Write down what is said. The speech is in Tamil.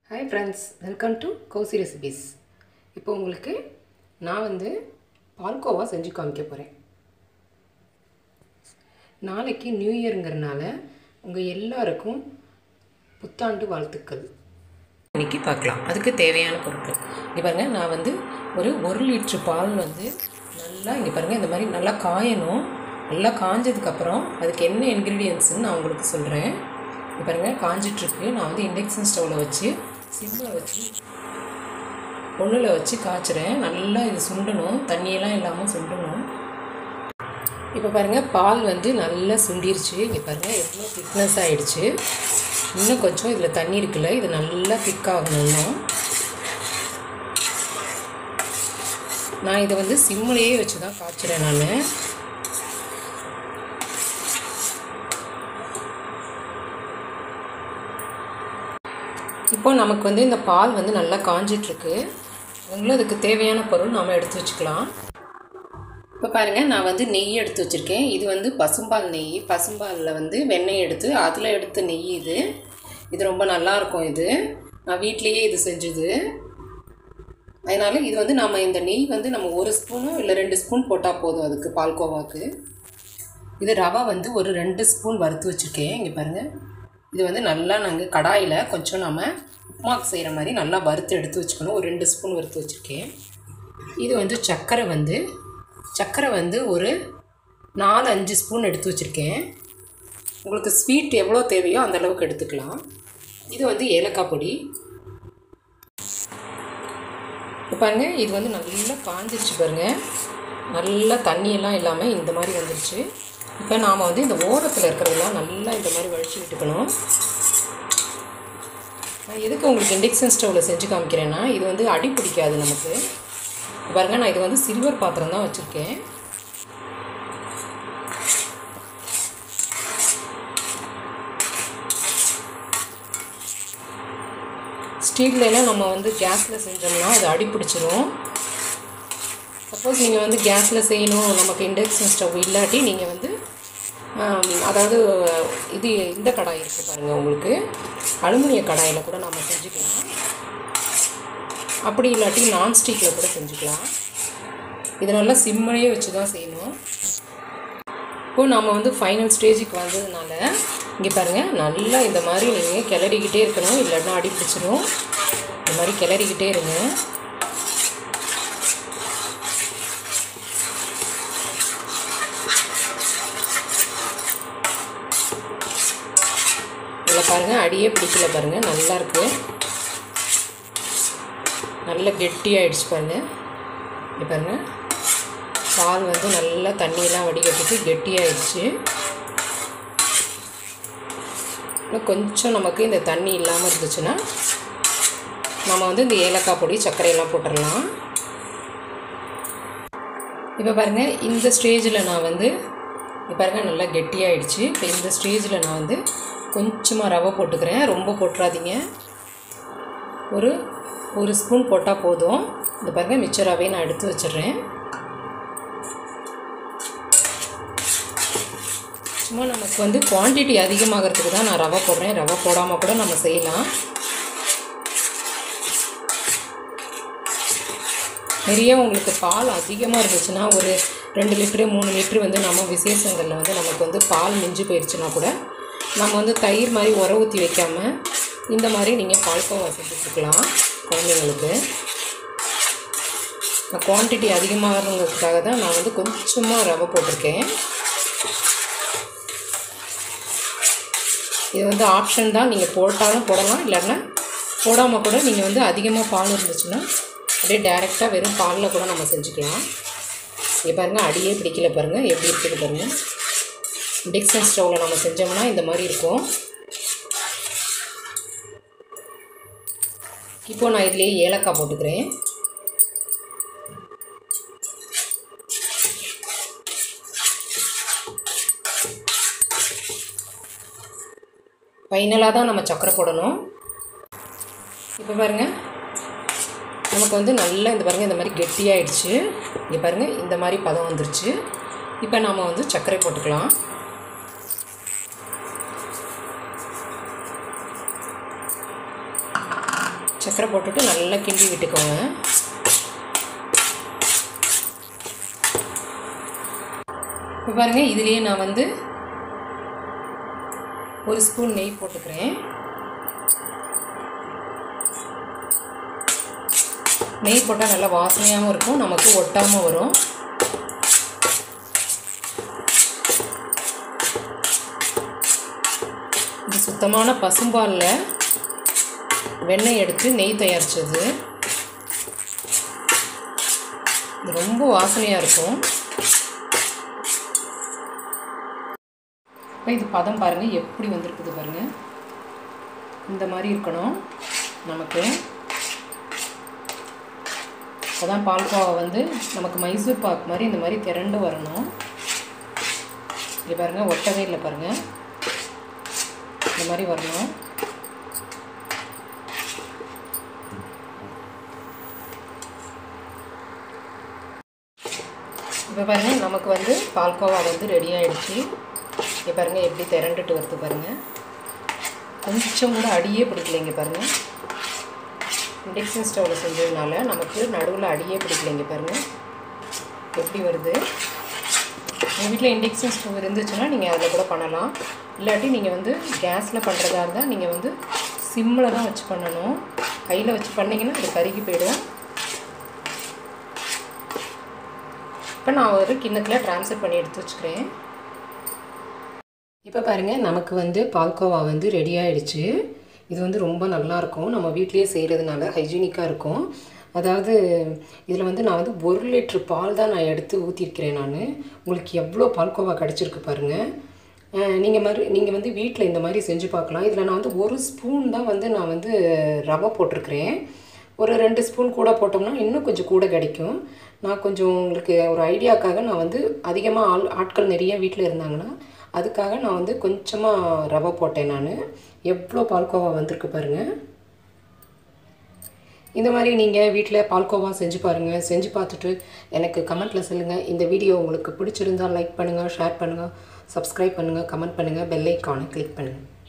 hi friends welcome to Kousi recipes இப்போ உங்களுக்கு நான் வந்து பால்கோவா செஞ்சு காமிக்க போகிறேன் நாளைக்கு நியூ இயருங்கிறனால உங்கள் எல்லாருக்கும் புத்தாண்டு வாழ்த்துக்கள் இன்னைக்கு பார்க்கலாம் அதுக்கு தேவையான பொருட்கள் இங்கே பாருங்கள் நான் வந்து ஒரு ஒரு லிட்ரு பால் வந்து நல்லா இங்கே பாருங்கள் இந்த மாதிரி நல்லா காயணும் நல்லா காஞ்சதுக்கப்புறம் அதுக்கு என்ன இன்க்ரீடியன்ட்ஸ்னு நான் உங்களுக்கு சொல்கிறேன் இங்கே பாருங்கள் காஞ்சிட்ருக்கு நான் வந்து இண்டக்ஷன் ஸ்டவ்வில் வச்சு சிம்மில் வச்சு ஒன்றில் வச்சு காய்ச்சுறேன் நல்லா இது சுண்டணும் தண்ணியெல்லாம் இல்லாமல் சுண்டணும் இப்போ பாருங்கள் பால் வந்து நல்லா சுண்டிருச்சு இங்கே பாருங்கள் எவ்வளோ திக்னஸ் ஆகிடுச்சு இன்னும் கொஞ்சம் இதில் தண்ணி இருக்குல்ல இது நல்லா திக்காகணும்னா நான் இதை வந்து சிம்மிலேயே வச்சு தான் காய்ச்சுறேன் நான் இப்போ நமக்கு வந்து இந்த பால் வந்து நல்லா காஞ்சிட்ருக்கு உங்களுக்கு அதுக்கு தேவையான பொருள் நாம் எடுத்து வச்சுக்கலாம் இப்போ பாருங்கள் நான் வந்து நெய் எடுத்து வச்சுருக்கேன் இது வந்து பசும்பால் நெய் பசும்பாலில் வந்து வெண்ணெய் எடுத்து அதில் எடுத்த நெய் இது இது ரொம்ப நல்லாயிருக்கும் இது நான் வீட்லேயே இது செஞ்சது அதனால் இது வந்து நம்ம இந்த நெய் வந்து நம்ம ஒரு ஸ்பூனும் இல்லை ரெண்டு ஸ்பூன் போட்டால் போதும் அதுக்கு பால்கோவாக்கு இது ரவை வந்து ஒரு ரெண்டு ஸ்பூன் வறுத்து வச்சுருக்கேன் இங்கே பாருங்கள் இது வந்து நல்லா நாங்கள் கடாயில் கொஞ்சம் நம்ம உப்புமாக்கு செய்கிற மாதிரி நல்லா வறுத்து எடுத்து வச்சுக்கணும் ஒரு ரெண்டு ஸ்பூன் வறுத்து வச்சுருக்கேன் இது வந்து சர்க்கரை வந்து சர்க்கரை வந்து ஒரு நாலு அஞ்சு ஸ்பூன் எடுத்து வச்சுருக்கேன் உங்களுக்கு ஸ்வீட் எவ்வளோ தேவையோ அந்த அளவுக்கு எடுத்துக்கலாம் இது வந்து ஏலக்காய் பொடி இப்போ பாருங்கள் இது வந்து நல்லா காஞ்சிருச்சு பாருங்கள் நல்லா தண்ணியெல்லாம் இல்லாமல் இந்த மாதிரி வந்துருச்சு இப்போ நாம் வந்து இந்த ஓரத்தில் இருக்கிறதெல்லாம் நல்லா இந்த மாதிரி வழிச்சு விட்டுக்கணும் நான் எதுக்கு உங்களுக்கு இண்டக்ஷன் ஸ்டவ்வில் செஞ்சு காமிக்கிறேன்னா இது வந்து அடி பிடிக்காது நமக்கு பாருங்கள் நான் இது வந்து சில்வர் பாத்திரம் தான் வச்சுருக்கேன் ஸ்டீல்லாம் நம்ம வந்து கேஸில் செஞ்சோம்னா அது அடி பிடிச்சிரும் சப்போஸ் நீங்கள் வந்து கேஸில் செய்யணும் நமக்கு இண்டக்ஷன் ஸ்டவ் இல்லாட்டி நீங்கள் வந்து அதாவது இது இந்த கடாய் இருக்குது பாருங்கள் உங்களுக்கு அலுமினிய கடாயில் கூட நம்ம செஞ்சுக்கலாம் அப்படி இல்லாட்டி நான்ஸ்டிக்கில் கூட செஞ்சுக்கலாம் இது நல்லா சிம்மிலேயே வச்சு தான் செய்யணும் இப்போது நம்ம வந்து ஃபைனல் ஸ்டேஜுக்கு வந்ததுனால இங்கே பாருங்கள் நல்லா இந்த மாதிரி நீங்கள் கிளறிக்கிட்டே இருக்கணும் இல்லைன்னா அடி பிடிச்சிரும் இந்த மாதிரி கிளறிக்கிட்டே இருங்க இதில் பாருங்கள் அடியே பிடிக்கல பாருங்கள் நல்லா இருக்குது நல்ல கெட்டியாகிடுச்சு பாருங்கள் இங்கே பாருங்கள் பால் வந்து நல்லா தண்ணியெல்லாம் வடிகட்டிட்டு கெட்டியாகிடுச்சு இன்னும் கொஞ்சம் நமக்கு இந்த தண்ணி இல்லாமல் இருந்துச்சுன்னா நம்ம வந்து இந்த ஏலக்காய் பொடி சர்க்கரையெல்லாம் போட்டுடலாம் இப்போ பாருங்கள் இந்த ஸ்டேஜில் நான் வந்து இப்போ பாருங்கள் நல்லா கெட்டியாகிடுச்சு இப்போ இந்த ஸ்டேஜில் நான் வந்து கொஞ்சமாக ரவை போட்டுக்கிறேன் ரொம்ப போட்டுறாதீங்க ஒரு ஒரு ஸ்பூன் போட்டால் போதும் இந்த பாருங்கள் மிச்ச ரவையை நான் எடுத்து வச்சிடுறேன் சும்மா நமக்கு வந்து குவான்டிட்டி அதிகமாகிறதுக்கு தான் நான் ரவை போடுறேன் ரவை போடாமல் கூட நம்ம செய்யலாம் நிறைய உங்களுக்கு பால் அதிகமாக இருந்துச்சுன்னா ஒரு ரெண்டு லிட்ரு மூணு லிட்ரு வந்து நம்ம விசேஷங்களில் வந்து நமக்கு வந்து பால் மிஞ்சி போயிடுச்சுன்னா கூட நம்ம வந்து தயிர் மாதிரி உர ஊற்றி வைக்காமல் இந்த மாதிரி நீங்கள் பால்கோவா செஞ்சுட்டுருக்கலாம் குழந்தைங்களுக்கு நான் குவான்டிட்டி அதிகமாகிறதுக்காக தான் நான் வந்து கொஞ்சமாக ரவை போட்டிருக்கேன் இது வந்து ஆப்ஷன் தான் நீங்கள் போட்டாலும் போடலாம் இல்லைன்னா போடாமல் கூட நீங்கள் வந்து அதிகமாக பால் இருந்துச்சுன்னா அப்படியே டேரெக்டாக வெறும் பாலில் கூட நம்ம செஞ்சுக்கலாம் இங்கே பாருங்கள் அடியே பிடிக்கல பாருங்கள் எப்படி இருக்குது பாருங்கள் இண்டக்ஷன் ஸ்டவ்வில் நம்ம செஞ்சோம்னா இந்த மாதிரி இருக்கும் இப்போ நான் இதுலேயே ஏலக்காய் போட்டுக்கிறேன் ஃபைனலாக தான் நம்ம சக்கரை போடணும் இப்போ பாருங்கள் நமக்கு வந்து நல்லா இந்த பாருங்கள் இந்த மாதிரி கெட்டியாயிடுச்சு இங்கே பாருங்கள் இந்த மாதிரி பதம் வந்துருச்சு இப்போ நாம் வந்து சர்க்கரை போட்டுக்கலாம் சர்க்கரை போட்டுட்டு நல்லா கிண்டி விட்டுக்கோங்க இப்போ பாருங்கள் இதுலேயே நான் வந்து ஒரு ஸ்பூன் நெய் போட்டுக்கிறேன் நெய் போட்டால் நல்லா வாசனையாகவும் இருக்கும் நமக்கு ஒட்டாமல் வரும் இது சுத்தமான பசும்பாலில் வெண்ணெய் எடுத்து நெய் தயாரித்தது இது ரொம்ப வாசனையாக இருக்கும் இப்போ இது பதம் பாருங்கள் எப்படி வந்திருக்குது பாருங்கள் இந்த மாதிரி இருக்கணும் நமக்கு அப்போதான் பால்கோவா வந்து நமக்கு மைசூர் பாக் மாதிரி இந்த மாதிரி திரண்டு வரணும் இது பாருங்கள் ஒட்டவே இல்லை பாருங்கள் இந்த மாதிரி வரணும் இப்போ பாருங்கள் நமக்கு வந்து பால்கோவா வந்து ரெடி ஆகிடுச்சு இப்போ பாருங்கள் எப்படி திரண்டுட்டு வருது பாருங்கள் கொஞ்சம் கூட அடியே பிடிக்கலைங்க பாருங்கள் இண்டக்ஷன் ஸ்டவ்வில் செஞ்சதுனால நமக்கு நடுவில் அடியே பிடிக்கலைங்க பாருங்கள் எப்படி வருது உங்கள் வீட்டில் இண்டக்ஷன் ஸ்டவ் இருந்துச்சுன்னா நீங்கள் அதில் கூட பண்ணலாம் இல்லாட்டி நீங்கள் வந்து கேஸில் பண்ணுறதா இருந்தால் நீங்கள் வந்து சிம்மில் தான் வச்சு பண்ணணும் கையில் வச்சு பண்ணிங்கன்னா அது கருகி போயிடும் இப்போ நான் ஒரு கிண்ணத்தில் ட்ரான்ஸ்ஃபர் பண்ணி எடுத்து வச்சுக்கிறேன் இப்போ பாருங்கள் நமக்கு வந்து பால்கோவா வந்து ரெடி ஆகிடுச்சு இது வந்து ரொம்ப நல்லாயிருக்கும் நம்ம வீட்லேயே செய்கிறதுனால ஹைஜீனிக்காக இருக்கும் அதாவது இதில் வந்து நான் வந்து ஒரு லிட்ரு பால் தான் நான் எடுத்து ஊற்றிருக்கிறேன் நான் உங்களுக்கு எவ்வளோ பால்கோவா கிடச்சிருக்கு பாருங்கள் நீங்கள் மாதிரி நீங்கள் வந்து வீட்டில் இந்த மாதிரி செஞ்சு பார்க்கலாம் இதில் நான் வந்து ஒரு ஸ்பூன் தான் வந்து நான் வந்து ரவை போட்டிருக்கிறேன் ஒரு ரெண்டு ஸ்பூன் கூட போட்டோம்னா இன்னும் கொஞ்சம் கூட கிடைக்கும் நான் கொஞ்சம் உங்களுக்கு ஒரு ஐடியாக்காக நான் வந்து அதிகமாக ஆள் ஆட்கள் நிறைய வீட்டில் இருந்தாங்கன்னா அதுக்காக நான் வந்து கொஞ்சமாக ரவை போட்டேன் நான் எவ்வளோ பால்கோவா வந்திருக்கு பாருங்கள் இந்த மாதிரி நீங்கள் வீட்டில் பால்கோவா செஞ்சு பாருங்கள் செஞ்சு பார்த்துட்டு எனக்கு கமெண்ட்டில் சொல்லுங்கள் இந்த வீடியோ உங்களுக்கு பிடிச்சிருந்தால் லைக் பண்ணுங்கள் ஷேர் பண்ணுங்கள் சப்ஸ்கிரைப் பண்ணுங்கள் கமெண்ட் பண்ணுங்கள் பெல் ஐக்கானை கிளிக் பண்ணுங்கள்